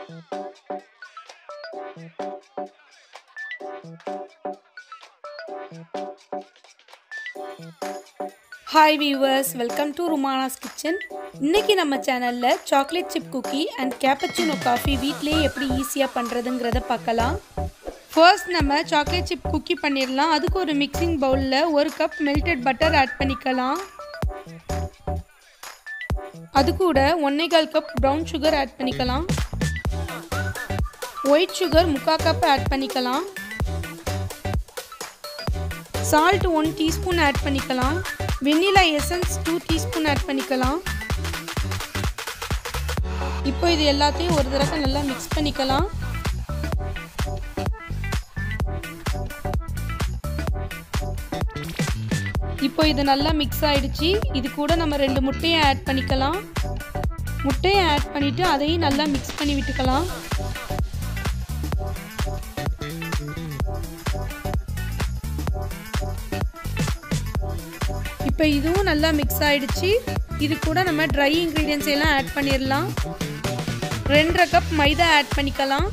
hi viewers welcome to Rumana's kitchen இன்னைக்கு நம்ம சேனலில் chocolate chip cookie and cappuccino coffee வீட்லேயே எப்படி ஈஸியாக பண்ணுறதுங்கிறத பார்க்கலாம் ஃபர்ஸ்ட் நம்ம சாக்லேட் சிப் குக்கி பண்ணிடலாம் அதுக்கு ஒரு மிக்சிங் பவுலில் ஒரு கப் மெல்டட் பட்டர் ஆட் பண்ணிக்கலாம் அது கூட ஒன்னே கால் கப் ப்ரௌன் சுகர் ஆட் பண்ணிக்கலாம் ஒயிட் சுகர் முக்கால் கப் ஆட் பண்ணிக்கலாம் சால்ட் ஒன் டீஸ்பூன் ஆட் பண்ணிக்கலாம் vanilla essence two teaspoon add பண்ணிக்கலாம் இப்போ இது எல்லாத்தையும் ஒரு தடவை நல்லா மிக்ஸ் பண்ணிக்கலாம் இப்போ இது நல்லா மிக்ஸ் ஆயிடுச்சு இது கூட நம்ம ரெண்டு முட்டையை ஆட் பண்ணிக்கலாம் முட்டையை ஆட் பண்ணிவிட்டு அதையும் நல்லா மிக்ஸ் பண்ணி விட்டுக்கலாம் இப்போ இதுவும் நல்லா மிக்ஸ் ஆயிடுச்சு இது கூட நம்ம ட்ரை இன்க்ரீடியன்ஸ் எல்லாம் ஆட் பண்ணிடலாம் ரெண்டரை கப் மைதா ஆட் பண்ணிக்கலாம்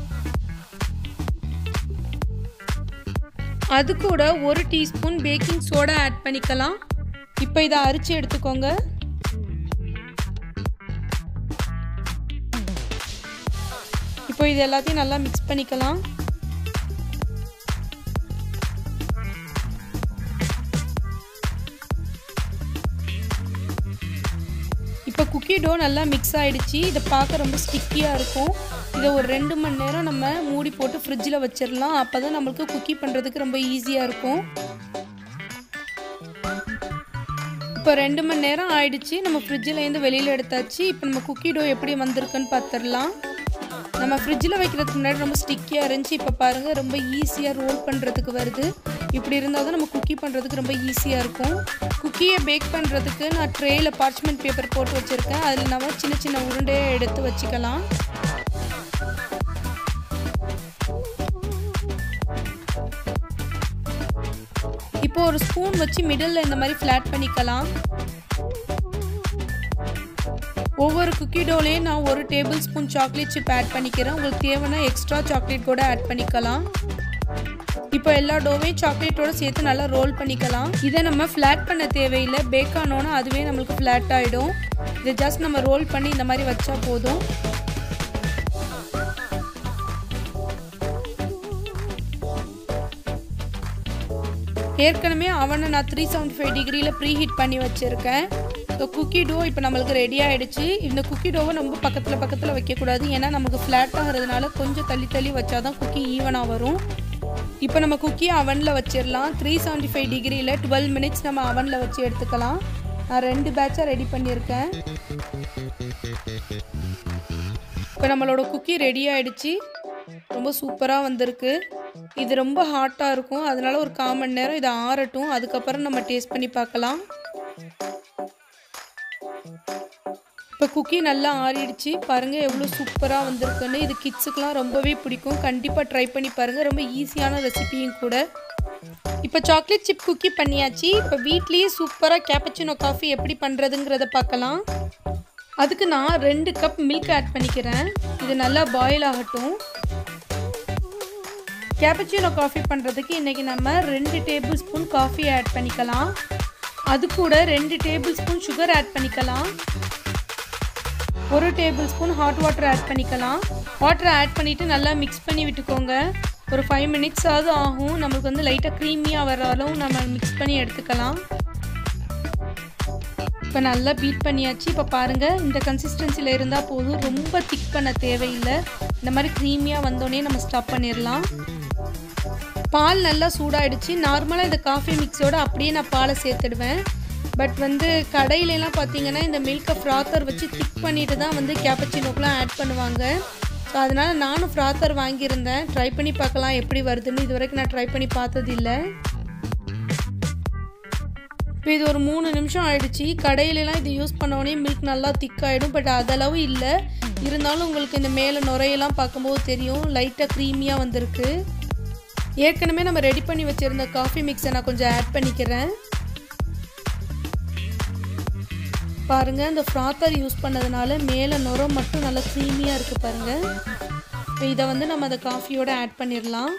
அது கூட ஒரு டீஸ்பூன் பேக்கிங் சோடா ஆட் பண்ணிக்கலாம் இப்போ இதை அரிச்சு எடுத்துக்கோங்க இப்போ இது எல்லாத்தையும் நல்லா மிக்ஸ் பண்ணிக்கலாம் இப்போ குக்கி டோ நல்லா மிக்ஸ் ஆகிடுச்சு இதை பார்க்க ரொம்ப ஸ்டிக்கியாக இருக்கும் இதை ஒரு ரெண்டு மணி நேரம் நம்ம மூடி போட்டு ஃப்ரிட்ஜில் வச்சிடலாம் அப்போ தான் நம்மளுக்கு குக்கி பண்ணுறதுக்கு ரொம்ப ஈஸியாக இருக்கும் இப்போ ரெண்டு மணி நேரம் ஆயிடுச்சு நம்ம ஃப்ரிட்ஜிலேருந்து வெளியில் எடுத்தாச்சு இப்போ நம்ம குக்கி டோ எப்படி வந்திருக்குன்னு பார்த்துடலாம் நம்ம ஃப்ரிட்ஜில் வைக்கிறதுக்கு முன்னாடி ரொம்ப ஸ்டிக்கியாக இருந்துச்சு இப்போ பாருங்கள் ரொம்ப ஈஸியாக ரோல் பண்ணுறதுக்கு வருது இப்படி இருந்தால் தான் நம்ம குக்கி பண்ணுறதுக்கு ரொம்ப ஈஸியாக இருக்கும் குக்கியை பேக் பண்ணுறதுக்கு நான் ட்ரேயில் பார்ச்மெண்ட் பேப்பர் போட்டு வச்சுருக்கேன் அதில் நம்ம சின்ன சின்ன உருண்டையை எடுத்து வச்சுக்கலாம் இப்போ ஒரு ஸ்பூன் வச்சு மிடில் இந்த மாதிரி ஃப்ளாட் பண்ணிக்கலாம் ஒவ்வொரு குக்கி டோலையும் நான் ஒரு tablespoon chocolate chip add பண்ணிக்கிறேன் உங்களுக்கு தேவைன்னா எக்ஸ்ட்ரா சாக்லேட் கூட ஆட் பண்ணிக்கலாம் இப்போ எல்லா டோவையும் சாக்லேட்டோட சேர்த்து நல்லா ரோல் பண்ணிக்கலாம் இதை நம்ம ஃப்ளாட் பண்ண தேவையில்லை பேக் ஆனோன்னா அதுவே நம்மளுக்கு ஃப்ளாட் ஆகிடும் இதை ஜஸ்ட் நம்ம ரோல் பண்ணி இந்த மாதிரி வச்சா போதும் ஏற்கனவே அவனை நான் த்ரீ செவன்டி ஃபைவ் டிகிரியில் ப்ரீ ஹீட் பண்ணி வச்சுருக்கேன் ஸோ குக்கி டோ இப்போ நம்மளுக்கு ரெடி ஆகிடுச்சு இந்த குக்கி டோவை ரொம்ப பக்கத்தில் பக்கத்தில் வைக்கக்கூடாது ஏன்னா நமக்கு ஃப்ளாட் ஆகிறதுனால கொஞ்சம் தள்ளி தள்ளி வச்சா தான் குக்கி ஈவனாக வரும் இப்போ நம்ம குக்கியை அவனில் வச்சிடலாம் த்ரீ செவன்டி ஃபைவ் டிகிரியில் டுவெல் மினிட்ஸ் நம்ம அவனில் வச்சு எடுத்துக்கலாம் நான் ரெண்டு பேட்சாக ரெடி பண்ணியிருக்கேன் இப்போ நம்மளோட குக்கி ரெடி ஆகிடுச்சு ரொம்ப சூப்பராக வந்திருக்கு இது ரொம்ப ஹாட்டாக இருக்கும் அதனால ஒரு கால் மணி நேரம் இதை ஆறட்டும் அதுக்கப்புறம் நம்ம டேஸ்ட் பண்ணி பார்க்கலாம் இப்போ குக்கி நல்லா ஆறிடுச்சு பாருங்கள் எவ்வளோ சூப்பராக வந்திருக்குன்னு இது கிட்ஸுக்கெலாம் ரொம்பவே பிடிக்கும் கண்டிப்பாக ட்ரை பண்ணி பாருங்கள் ரொம்ப ஈஸியான ரெசிபியும் கூட இப்போ சாக்லேட் சிப் குக்கி பண்ணியாச்சு இப்போ வீட்லேயே சூப்பராக கேப்பச்சினோ காஃபி எப்படி பண்ணுறதுங்கிறத பார்க்கலாம் அதுக்கு நான் ரெண்டு கப் மில்க் ஆட் பண்ணிக்கிறேன் இது நல்லா பாயில் ஆகட்டும் கேப்பச்சினோ காஃபி பண்ணுறதுக்கு இன்றைக்கி நம்ம ரெண்டு டேபிள் ஸ்பூன் காஃபி ஆட் பண்ணிக்கலாம் அது கூட ரெண்டு டேபிள் ஸ்பூன் சுகர் ஆட் பண்ணிக்கலாம் ஒரு tablespoon hot water add பண்ணிக்கலாம் வாட்டரை ஆட் பண்ணிவிட்டு நல்லா மிக்ஸ் பண்ணி விட்டுக்கோங்க ஒரு ஃபைவ் மினிட்ஸ் ஆகுது ஆகும் நம்மளுக்கு வந்து லைட்டாக க்ரீமியாக வர அளவு நம்ம மிக்ஸ் பண்ணி எடுத்துக்கலாம் இப்போ நல்லா பீட் பண்ணியாச்சு இப்போ பாருங்கள் இந்த கன்சிஸ்டன்சியில் இருந்தால் போதும் ரொம்ப திக் பண்ண தேவையில்லை இந்த மாதிரி க்ரீமியாக வந்தோடனே நம்ம ஸ்டாப் பண்ணிடலாம் பால் நல்லா சூடாயிடுச்சு நார்மலாக இந்த காஃபி மிக்ஸோட அப்படியே நான் பாலை சேர்த்துடுவேன் பட் வந்து கடையிலலாம் பார்த்தீங்கன்னா இந்த மில்கை ஃப்ராத்தர் வச்சு திக் பண்ணிட்டு தான் வந்து கேப்பச்சினோக்கெலாம் ஆட் பண்ணுவாங்க ஸோ அதனால் நானும் ஃப்ராத்தர் வாங்கியிருந்தேன் ட்ரை பண்ணி பார்க்கலாம் எப்படி வருதுன்னு இது வரைக்கும் நான் ட்ரை பண்ணி பார்த்தது இல்லை இப்போ இது ஒரு மூணு நிமிஷம் ஆயிடுச்சு கடையிலலாம் இது யூஸ் பண்ணோடனே மில்க் நல்லா திக் ஆகிடும் பட் அதளவு இல்லை இருந்தாலும் உங்களுக்கு இந்த மேலே நுரையெல்லாம் பார்க்கும்போது தெரியும் லைட்டாக க்ரீமியாக வந்திருக்கு ஏற்கனவே நம்ம ரெடி பண்ணி வச்சுருந்த காஃபி மிக்ஸை நான் கொஞ்சம் ஆட் பண்ணிக்கிறேன் பாருங்கள் இந்த ஃப்ராத்தர் யூஸ் பண்ணதுனால மேலே நுரம் மட்டும் நல்லா க்ரீமியாக இருக்குது பாருங்கள் இப்போ இதை வந்து நம்ம அந்த காஃபியோட ஆட் பண்ணிடலாம்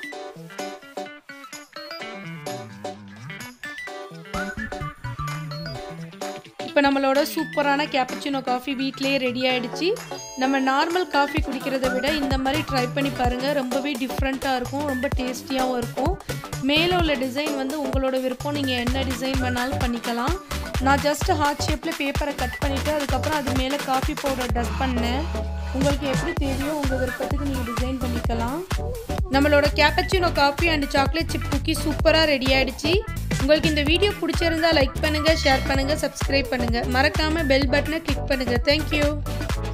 இப்போ நம்மளோட சூப்பரான கேப்பச்சினோ காஃபி வீட்டிலேயே ரெடி ஆகிடுச்சு நம்ம நார்மல் காஃபி குடிக்கிறத விட இந்த மாதிரி ட்ரை பண்ணி பாருங்கள் ரொம்பவே டிஃப்ரெண்ட்டாக இருக்கும் ரொம்ப டேஸ்டியாகவும் இருக்கும் மேலே உள்ள டிசைன் வந்து உங்களோட விருப்பம் நீங்கள் என்ன டிசைன் வேணாலும் பண்ணிக்கலாம் நான் ஜஸ்ட் ஹார்ட் ஷேப்பில் பேப்பரை கட் பண்ணிவிட்டு அதுக்கப்புறம் அது மேலே காஃபி பவுடர் டஸ்ட் பண்ணேன் உங்களுக்கு எப்படி தேவையோ உங்கள் விருப்பத்துக்கு நீங்கள் டிசைன் பண்ணிக்கலாம் நம்மளோட cappuccino coffee and chocolate chip cookie சூப்பராக ரெடி ஆகிடுச்சு உங்களுக்கு இந்த வீடியோ பிடிச்சிருந்தா லைக் பண்ணுங்கள் ஷேர் பண்ணுங்கள் சப்ஸ்கிரைப் பண்ணுங்கள் மறக்காமல் பெல் பட்டனை கிளிக் பண்ணுங்கள் தேங்க்யூ